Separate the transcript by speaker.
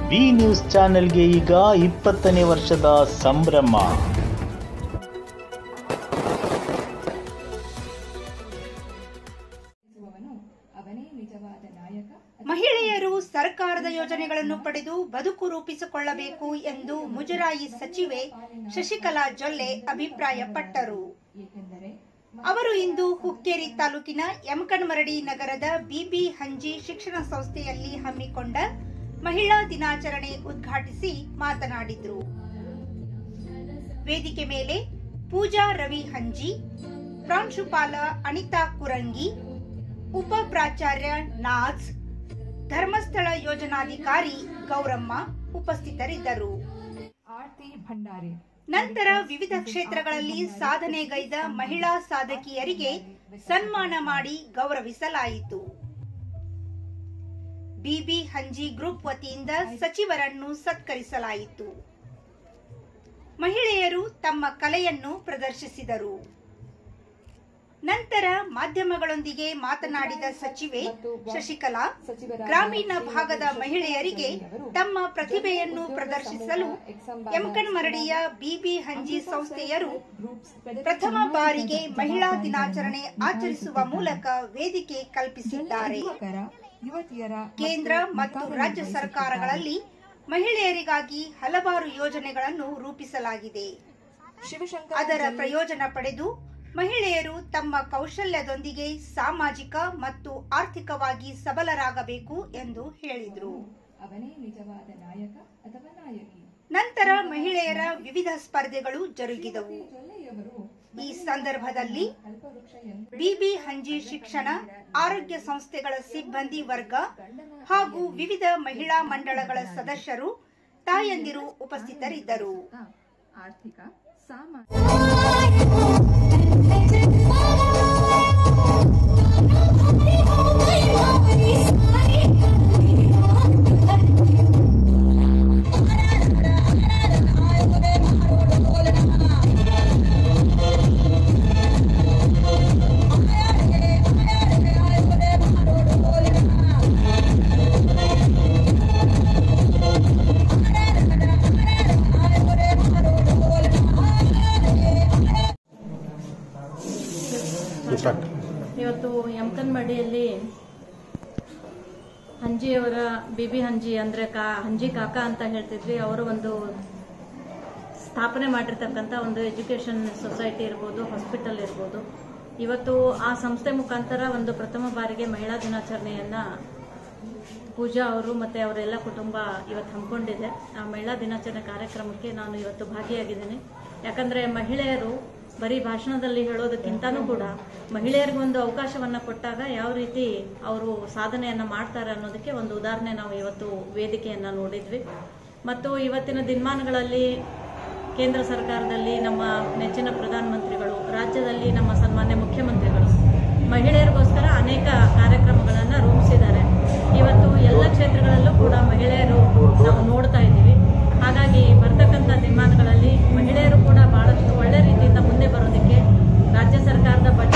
Speaker 1: B news ಚಾನೆಲ್ಗೆ ಈಗ ಇಪ್ಪತ್ತನೇ ವರ್ಷದ ಸಂಭ್ರಮ
Speaker 2: ಅವನು ಅವನೇ ನಿಜವಾದ ನಾಯಕ
Speaker 3: ಮಹಿಳೆಯರು ಸರ್ಕಾರದ ಯೋಜನೆಗಳನ್ನು ಪಡೆದು ಬದುಕು ರೂಪಿಸಿಕೊಳ್ಳಬೇಕು ಎಂದು ಮುಜರಾಯಿ ಸಚಿವೆ ಶಶಿಕಲಾ ಜೊಲ್ಲೆ ಅಭಿಪ್ರಾಯಪಟ್ಟರು
Speaker 2: ಏಕೆಂದರೆ
Speaker 3: ಅವರು ಇಂದು ಹುಕ್ಕೇರಿ ತಾಲೂಕಿನ ಯಮಕನ್ಮರಡಿ ನಗರದ ಬಿಬಿ ಹಂಜಿ ಶಿಕ್ಷಣ ಸಂಸ್ಥೆಯಲ್ಲಿ ಹಮ್ಮಿಕೊಂಡ ಮಹಿಳಾ ದಿನಾಚರಣೆ ಉದ್ಘಾಟಿಸಿ ಮಾತನಾಡಿದರು ವೇದಿಕೆ ಮೇಲೆ ಪೂಜಾ ರವಿ ಹಂಜಿ ಪ್ರಾಂಶುಪಾಲ ಅನಿತಾ ಕುರಂಗಿ ಉಪ ಪ್ರಾಚಾರ್ಯ ನಾಜ್ ಧರ್ಮಸ್ಥಳ ಯೋಜನಾಧಿಕಾರಿ ಗೌರಮ್ಮ ಉಪಸ್ಥಿತರಿದ್ದರು
Speaker 2: ಆರ್ತಿ ಭಂಡಾರಿ
Speaker 3: ನಂತರ ವಿವಿಧ ಕ್ಷೇತ್ರಗಳಲ್ಲಿ ಸಾಧನೆಗೈದ ಮಹಿಳಾ ಸಾಧಕಿಯರಿಗೆ ಸನ್ಮಾನ ಮಾಡಿ ಗೌರವಿಸಲಾಯಿತು ಬಿಬಿ ಹಂಜಿ ಗ್ರೂಪ್ ವತಿಯಿಂದ ಸಚಿವರನ್ನು ಸತ್ಕರಿಸಲಾಯಿತು ಮಹಿಳೆಯರು ತಮ್ಮ ಕಲೆಯನ್ನು ಪ್ರದರ್ಶಿಸಿದರು ನಂತರ ಮಾಧ್ಯಮಗಳೊಂದಿಗೆ ಮಾತನಾಡಿದ ಸಚಿವೆ ಶಶಿಕಲಾ ಗ್ರಾಮೀಣ ಭಾಗದ ಮಹಿಳೆಯರಿಗೆ ತಮ್ಮ ಪ್ರತಿಭೆಯನ್ನು ಪ್ರದರ್ಶಿಸಲು ಯಮಕನ್ಮರಡಿಯ ಬಿಬಿ ಹಂಜಿ ಸಂಸ್ಥೆಯರು ಪ್ರಥಮ ಬಾರಿಗೆ ಮಹಿಳಾ ದಿನಾಚರಣೆ ಆಚರಿಸುವ ಮೂಲಕ ವೇದಿಕೆ ಕಲ್ಪಿಸಿದ್ದಾರೆ
Speaker 2: ಯುವಕರ ಯುವತಿಯರ
Speaker 3: ಕೇಂದ್ರ ಮತ್ತು ರಾಜ್ಯ ಸರ್ಕಾರಗಳಲ್ಲಿ ಮಹಿಳೆಯರಿಗಾಗಿ ಹಲವಾರು ಯೋಜನೆಗಳನ್ನು ರೂಪಿಸಲಾಗಿದೆ
Speaker 2: ಶಿವಶಂಕರ
Speaker 3: ಅದರ ಪ್ರಯೋಜನ ಪಡೆದು ಮಹಿಳೆಯರು ತಮ್ಮ ಕೌಶಲ್ಯದೊಂದಿಗೆ ಸಾಮಾಜಿಕ ಮತ್ತು ಆರ್ಥಿಕವಾಗಿ ಸಬಲರಾಗಬೇಕು ಎಂದು ಹೇಳಿದರು
Speaker 2: ಅವನೇ ನಿಜವಾದ ನಾಯಕ ಅಥವಾ ನಾಯಕಿ
Speaker 3: ನಂತರ ಮಹಿಳೆಯರ ವಿವಿಧ ಸ್ಪರ್ಧೆಗಳು ಜರುಗಿದವು
Speaker 2: ಜೊಲ್ಲೆಯವರು
Speaker 3: ಈ ಸಂದರ್ಭದಲ್ಲಿ
Speaker 2: ಕಲ್ಪವೃಕ್ಷ ಯಂತ್ರ
Speaker 3: ಬಿಬಿ ಹಂಜಿ ಶಿಕ್ಷಣ ಆರೋಗ್ಯ ಸಂಸ್ಥೆಗಳ ಸಿಬ್ಬಂದಿ ವರ್ಗ ಹಾಗೂ ವಿವಿಧ ಮಹಿಳಾ ಮಂಡಳಗಳ ಸದಸ್ಯರು ತಾಯಂದಿರು ಉಪಸ್ಥಿತರಿದ್ದರು
Speaker 2: ಆರ್ಥಿಕ ಸಾಮಾಜಿಕ
Speaker 4: ಇವತ್ತು ಯಮಕನ್ಮಡಿಯಲ್ಲಿ ಹಂಜಿಯವರ ಬಿಬಿ ಹಂಜಿ ಅಂದ್ರೆ ಕಾ ಹಂಜಿ ಕಾಕ ಅಂತ ಹೇಳ್ತಿದ್ವಿ ಅವರು ಒಂದು ಸ್ಥಾಪನೆ ಮಾಡಿರ್ತಕ್ಕಂಥ ಒಂದು ಎಜುಕೇಷನ್ ಸೊಸೈಟಿ ಇರ್ಬೋದು ಹಾಸ್ಪಿಟಲ್ ಇರ್ಬೋದು ಇವತ್ತು ಆ ಸಂಸ್ಥೆ ಮುಖಾಂತರ ಒಂದು ಪ್ರಥಮ ಬಾರಿಗೆ ಮಹಿಳಾ ದಿನಾಚರಣೆಯನ್ನ ಪೂಜಾ ಅವರು ಮತ್ತೆ ಅವರೆಲ್ಲ ಕುಟುಂಬ ಇವತ್ತು ಹಮ್ಮಿಕೊಂಡಿದೆ ಆ ಮಹಿಳಾ ದಿನಾಚರಣೆ ಕಾರ್ಯಕ್ರಮಕ್ಕೆ ನಾನು ಇವತ್ತು ಭಾಗಿಯಾಗಿದ್ದೀನಿ ಯಾಕಂದ್ರೆ ಮಹಿಳೆಯರು ಬರೀ ಭಾಷಣದಲ್ಲಿ ಹೇಳೋದಕ್ಕಿಂತನೂ ಕೂಡ ಮಹಿಳೆಯರಿಗೆ ಒಂದು ಅವಕಾಶವನ್ನ ಕೊಟ್ಟಾಗ ಯಾವ ರೀತಿ ಅವರು ಸಾಧನೆಯನ್ನ ಮಾಡ್ತಾರೆ ಅನ್ನೋದಕ್ಕೆ ಒಂದು ಉದಾಹರಣೆ ನಾವು ಇವತ್ತು ವೇದಿಕೆಯನ್ನ ನೋಡಿದ್ವಿ ಮತ್ತು ಇವತ್ತಿನ ದಿನಮಾನಗಳಲ್ಲಿ ಕೇಂದ್ರ ಸರ್ಕಾರದಲ್ಲಿ ನಮ್ಮ ನೆಚ್ಚಿನ ಪ್ರಧಾನಮಂತ್ರಿಗಳು ರಾಜ್ಯದಲ್ಲಿ ನಮ್ಮ ಸನ್ಮಾನ್ಯ ಮುಖ್ಯಮಂತ್ರಿಗಳು ಮಹಿಳೆಯರಿಗೋಸ್ಕರ ಅನೇಕ ಕಾರ್ಯಕ್ರಮಗಳನ್ನು ರೂಪಿಸಿದ್ದಾರೆ ಇವತ್ತು ಎಲ್ಲ ಕ್ಷೇತ್ರಗಳಲ್ಲೂ ಕೂಡ ಮಹಿಳೆಯರು ನಾವು ನೋಡ್ತಾ ಇದ್ದೀವಿ ಹಾಗಾಗಿ ಬರ್ತಕ್ಕಂಥ ದಿನಮಾನಗಳಲ್ಲಿ ಮಹಿಳೆಯರು ಕೂಡ ಬಹಳಷ್ಟು ಒಳ್ಳೆ ರೀತಿಯಿಂದ ಮುಂದೆ ಬರೋದಕ್ಕೆ ರಾಜ್ಯ ಸರ್ಕಾರದ ಬಜೆಟ್